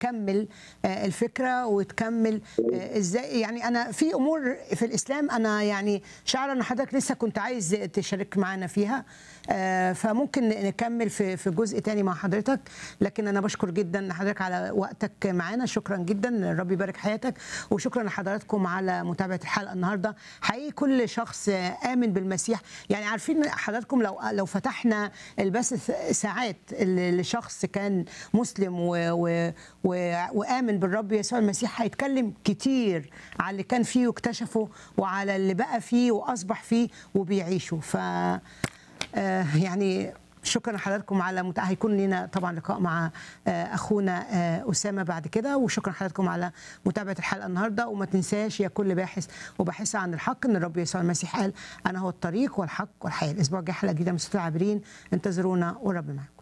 تكمل آه، الفكره وتكمل آه، ازاي يعني انا في امور في الاسلام انا يعني شعر ان حضرتك لسه كنت عايز تشارك معانا فيها آه، فممكن نكمل في في جزء تاني مع حضرتك لكن انا بشكر جدا حضرتك على وقتك معانا شكرا جدا ربي يبارك حياتك وشكرا لحضراتكم على متابعه الحلقه النهارده حقيقي كل شخص امن بالمسيح يعني عارفين حضراتكم لو لو فتحنا البث ساعات لشخص كان مسلم و و و وامن بالرب يسوع المسيح هيتكلم كتير على اللي كان فيه واكتشفه وعلى اللي بقى فيه واصبح فيه وبيعيشه ف آه، يعني شكرا لحضراتكم على مت... هيكون لنا طبعا لقاء مع آه، اخونا آه، اسامه بعد كده وشكرا لحضراتكم على متابعه الحلقه النهارده وما تنساش يا كل باحث وباحثه عن الحق ان الرب يسوع المسيح قال انا هو الطريق والحق والحياه الاسبوع الجاي حلقه جديده من صوت العابرين انتظرونا والرب معكم